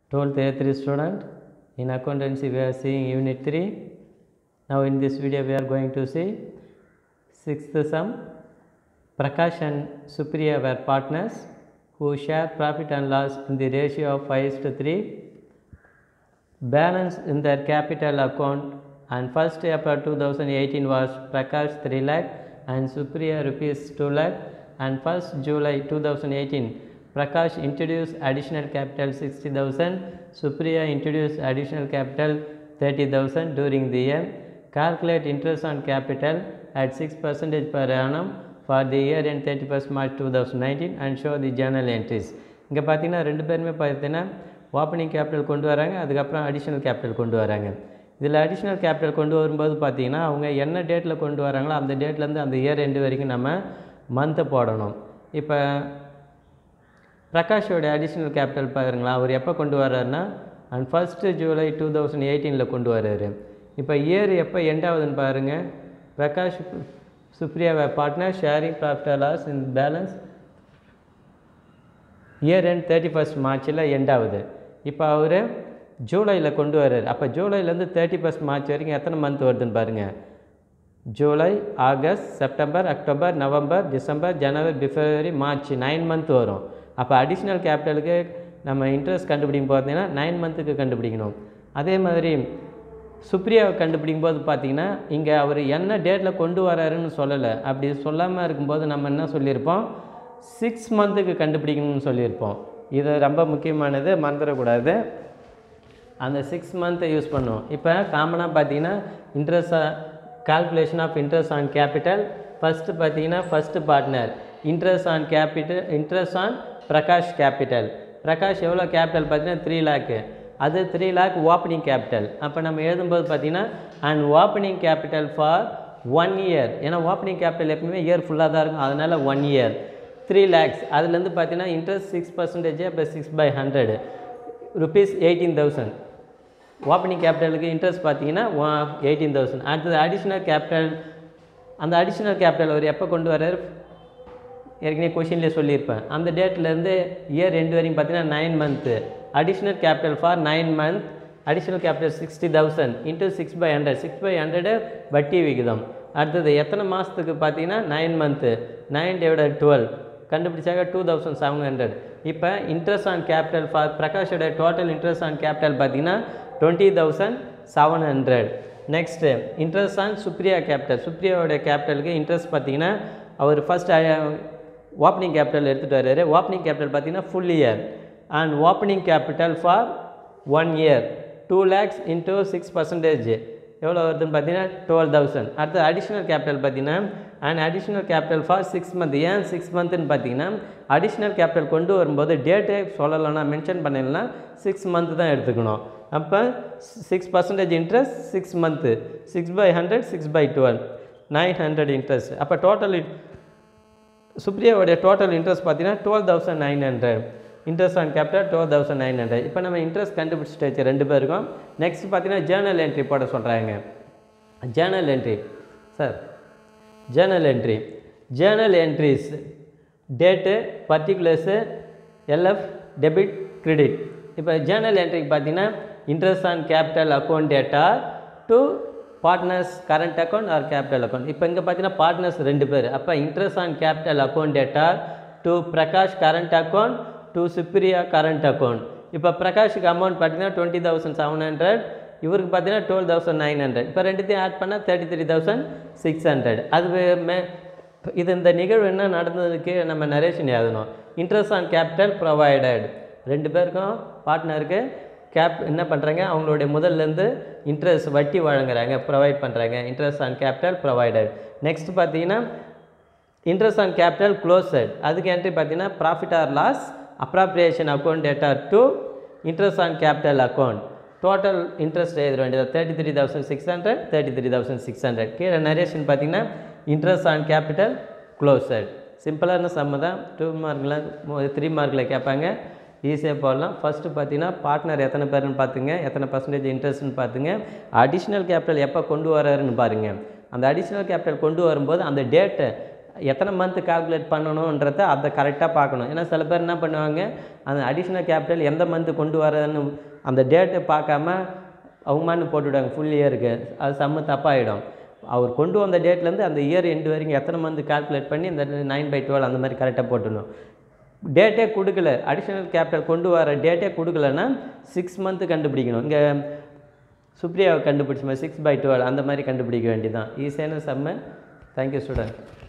12th A3 student. In accountancy, we are seeing unit 3. Now, in this video, we are going to see sixth sum. Prakash and Supriya were partners who share profit and loss in the ratio of 5 to 3. Balance in their capital account and 1st April 2018 was Prakash 3 lakh and Supriya rupees 2 lakh and 1st July 2018 Prakash introduced additional capital 60,000, Supriya introduced additional capital 30,000 during the year. Calculate interest on capital at 6 percentage per annum for the year end 31st March 2019 and show the journal entries. இங்கே பார்த்தீங்கன்னா ரெண்டு பேருமே பார்த்தீங்கன்னா opening capital கொண்டு வராங்க அதுக்கப்புறம் additional capital கொண்டு வராங்க இதில் அடிஷ்னல் கேபிட்டல் கொண்டு வரும்போது பார்த்தீங்கன்னா அவங்க என்ன டேட்டில் கொண்டு வராங்களோ அந்த டேட்லேருந்து அந்த இயர் எண்டு வரைக்கும் நம்ம மந்த்தை போடணும் இப்போ பிரகாஷோட அடிஷ்னல் கேபிட்டல் பாருங்களா அவர் எப்போ கொண்டு வர்றாருன்னா and first July two thousand எயிட்டீனில் கொண்டு வர்றாரு இப்போ இயர் எப்போ எண்ட் ஆகுதுன்னு பாருங்கள் Prakash Supriya partner sharing profit loss in balance year end thirty first மார்ச்சில் எண்ட் ஆகுது இப்போ அவர் ஜூலையில் கொண்டு வர்றாரு அப்போ ஜூலைலேருந்து தேர்ட்டி ஃபஸ்ட் மார்ச் வரைக்கும் எத்தனை மந்த் வருதுன்னு பாருங்கள் July August September October November December January February March nine month வரும் அப்போ அடிஷ்னல் கேபிட்டலுக்கு நம்ம இன்ட்ரெஸ்ட் கண்டுபிடிக்கும் பார்த்தீங்கன்னா நைன் மந்த்துக்கு கண்டுபிடிக்கணும் அதே மாதிரி சுப்ரியாவை கண்டுபிடிக்கும் போது பார்த்தீங்கன்னா இங்கே அவர் என்ன டேட்டில் கொண்டு வராருன்னு சொல்லலை அப்படி சொல்லாமல் இருக்கும்போது நம்ம என்ன சொல்லியிருப்போம் சிக்ஸ் மந்த்துக்கு கண்டுபிடிக்கணும்னு சொல்லியிருப்போம் இது ரொம்ப முக்கியமானது மறந்துடக்கூடாது அந்த சிக்ஸ் மந்த்தை யூஸ் பண்ணுவோம் இப்போ காமனாக பார்த்தீங்கன்னா interest calculation of interest on capital first பார்த்தீங்கன்னா first partner interest on capital interest on Prakash capital Prakash எவ்வளோ கேபிட்டல் பார்த்தீங்கன்னா த்ரீ லேக்கு அது த்ரீ லேக் ஓப்பனிங் கேபிட்டல் அப்போ நம்ம எழுதும்போது பார்த்தீங்கன்னா and opening capital for one year ஏன்னா ஓப்பனிங் கேபிட்டல் எப்பவுமே இயர் ஃபுல்லாக தான் இருக்கும் அதனால் ஒன் இயர் த்ரீ லேக்ஸ் அதுலேருந்து பார்த்தீங்கன்னா interest six percentage plus six by hundred rupees eighteen thousand opening கேபிட்டலுக்கு இன்ட்ரெஸ்ட் பார்த்தீங்கன்னா எயிட்டீன் தௌசண்ட் அடுத்தது அடிஷ்னல் கேபிட்டல் அந்த அடிஷ்னல் கேபிட்டல் அவர் எப்போ கொண்டு வர்றாரு ஏற்கனவே கொஷின்லேயே சொல்லியிருப்பேன் அந்த டேட்லேருந்து இயர் ரெண்டு வரைக்கும் பார்த்தீங்கன்னா nine month additional capital for nine month additional capital sixty thousand into six by hundred six by hundred வட்டி விகிதம் அடுத்தது எத்தனை மாதத்துக்கு பார்த்தீங்கன்னா nine month nine divided twelve கண்டுபிடிச்சாக்க டூ தௌசண்ட் செவன் ஹண்ட்ரட் இப்போ இன்ட்ரெஸ்ட் ஆன் கேபிட்டல் ஃபார் பிரகாஷோட total interest on capital பார்த்தீங்கன்னா twenty thousand seven hundred next interest on Supriya capital சுப்ரியாவோட கேபிட்டலுக்கு இன்ட்ரெஸ்ட் பார்த்தீங்கன்னா அவர் ஃபஸ்ட் ஓப்பனிங் கேபிட்டல் எடுத்துகிட்டு வர்றாரு ஓப்பனிங் கேபிட்டல் பார்த்தீங்கன்னா full year and opening capital for one year two lakhs into six percentage எவ்வளோ வருதுன்னு பார்த்தீங்கன்னா டுவெல் தௌசண்ட் அடுத்து அடிஷ்னல் கேபிட்டல் பார்த்தீங்கன்னா and additional capital for six month ஏன் சிக்ஸ் மந்த்துன்னு பார்த்தீங்கன்னா அடிஷ்னல் கேபிட்டல் கொண்டு வரும்போது டேட்டே சொல்லலைன்னா மென்ஷன் பண்ணலைன்னா சிக்ஸ் மந்த் தான் எடுத்துக்கணும் அப்போ six percentage interest six month six by hundred six by twelve nine hundred interest அப்போ டோட்டல் சுப்ரியாவுடைய டோட்டல் இன்ட்ரெஸ்ட் பார்த்தீங்கன்னா twelve thousand nine hundred interest on capital twelve thousand nine hundred இப்போ நம்ம interest கண்டுபிடிச்சிட்டு வச்சு ரெண்டு பேருக்கும் நெக்ஸ்ட் பார்த்தீங்கன்னா ஜேர்னல் என்ட்ரி போட சொல்கிறாங்க journal entry sir journal entry journal entries date particulars LF debit credit இப்போ ஜேர்னல் என்ட்ரிக்கு பார்த்தீங்கன்னா interest on capital account data to partners current account or capital account இப்போ இங்கே பார்த்தீங்கன்னா பார்ட்னர்ஸ் ரெண்டு பேர் அப்போ interest on capital account data to Prakash current account to Supriya current account இப்போ பிரகாஷுக்கு அமௌண்ட் பார்த்தீங்கன்னா டுவெண்ட்டி தௌசண்ட் செவன் ஹண்ட்ரட் இவருக்கு பார்த்தீங்கன்னா டுவெல் தௌசண்ட் நைன் ஹண்ட்ரட் இப்போ ரெண்டுத்தையும் ஆட் பண்ணால் thirty three thousand six hundred அது மே இது இந்த நிகழ்வு என்ன நடந்ததுக்கு நம்ம நரேஷன் எழுதணும் இன்ட்ரெஸ்ட் ஆன் கேபிட்டல் ப்ரொவைடட் ரெண்டு பேருக்கும் பார்ட்னருக்கு கேப் என்ன பண்ணுறாங்க அவங்களுடைய முதல்லேருந்து இன்ட்ரெஸ்ட் வட்டி வழங்குறாங்க ப்ரொவைட் பண்ணுறாங்க interest on capital provided next பார்த்தீங்கன்னா இன்ட்ரெஸ்ட் ஆன் கேபிட்டல் க்ளோசட் அதுக்கு என்ட்ரி பார்த்தீங்கன்னா profit or loss appropriation account data to interest on capital account total interest எழுத வேண்டியது thirty three thousand six hundred thirty three thousand six hundred கீழே narration பார்த்தீங்கன்னா interest on capital closed சிம்பிளான சம்ம தான் two மார்க்கில் த்ரீ மார்க்கில் கேட்பாங்க ஈஸியாக போடலாம் ஃபஸ்ட்டு பார்த்தீங்கன்னா பார்ட்னர் எத்தனை பேருன்னு பார்த்துங்க எத்தனை பர்சன்டேஜ் இன்ட்ரெஸ்ட்னு பார்த்துங்க அடிஷ்னல் கேபிட்டல் எப்போ கொண்டு வராருன்னு பாருங்கள் அந்த அடிஷ்னல் கேபிட்டல் கொண்டு வரும்போது அந்த டேட்டை எத்தனை மந்த் கால்குலேட் பண்ணணுன்றத அதை கரெக்டாக பார்க்கணும் ஏன்னா சில பேர் என்ன பண்ணுவாங்க அந்த அடிஷ்னல் கேபிட்டல் எந்த மந்த் கொண்டு வரதுன்னு அந்த டேட்டை பார்க்காம அவமானு போட்டுவிடுவாங்க ஃபுல் இயருக்கு அது செம்ம தப்பாகிடும் அவர் கொண்டு வந்த டேட்லேருந்து அந்த இயர் எண்டு வரைக்கும் எத்தனை மந்த் கால்குலேட் பண்ணி இந்த நைன் பை டுவெல் அந்த மாதிரி கரெக்டாக போட்டுடணும் டேட்டே கொடுக்கல அடிஷ்னல் கேபிட்டல் கொண்டு வர டேட்டே கொடுக்கலன்னா சிக்ஸ் மந்த்து கண்டுபிடிக்கணும் இங்கே சுப்ரியாவை கண்டுபிடிச்ச மாதிரி சிக்ஸ் பை டுவெல் அந்த மாதிரி கண்டுபிடிக்க வேண்டியதான் ஈஸியான செம்ம தேங்க்யூ ஸ்டூடெண்ட்